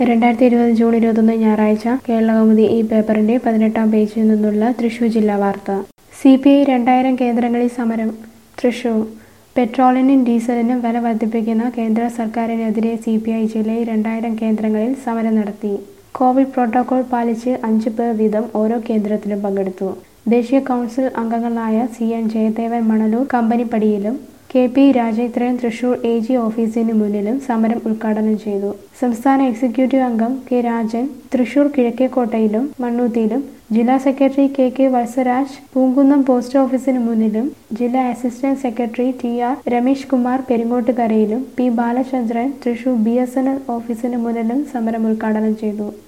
രണ്ടായിരത്തി ഇരുപത് ജൂൺ ഇരുപത്തൊന്ന് ഞായറാഴ്ച കേരളകൗമുദി ഈ പേപ്പറിന്റെ പതിനെട്ടാം പേജിൽ നിന്നുള്ള തൃശൂർ ജില്ലാ വാർത്ത സി പി ഐ രണ്ടായിരം കേന്ദ്രങ്ങളിൽ സമരം തൃശൂർ പെട്രോളിനും ഡീസലിനും വില വർദ്ധിപ്പിക്കുന്ന കേന്ദ്ര സർക്കാരിനെതിരെ സി പി ഐ ജില്ലയിൽ രണ്ടായിരം കേന്ദ്രങ്ങളിൽ സമരം നടത്തി കോവിഡ് പ്രോട്ടോകോൾ പാലിച്ച് അഞ്ച് പേർ വീതം ഓരോ കേന്ദ്രത്തിലും പങ്കെടുത്തു ദേശീയ കൗൺസിൽ അംഗങ്ങളായ സി എൻ ജയദേവൻ മണലൂർ കമ്പനിപ്പടിയിലും K P Rajendran Thrissur A G ഓഫീസിന് മുന്നിലും സമരം ഉദ്ഘാടനം ചെയ്തു സംസ്ഥാന എക്സിക്യൂട്ടീവ് അംഗം കെ രാജൻ തൃശൂർ കിഴക്കേക്കോട്ടയിലും മണ്ണൂത്തിയിലും ജില്ലാ secretary K K Valsaraj Poonkunnam post ഓഫീസിന് മുന്നിലും ജില്ലാ assistant secretary T R Ramesh Kumar പെരിങ്ങോട്ടുകരയിലും P Balachandran Thrissur B S N L ഓഫീസിന് മുന്നിലും സമരം ഉദ്ഘാടനം ചെയ്തു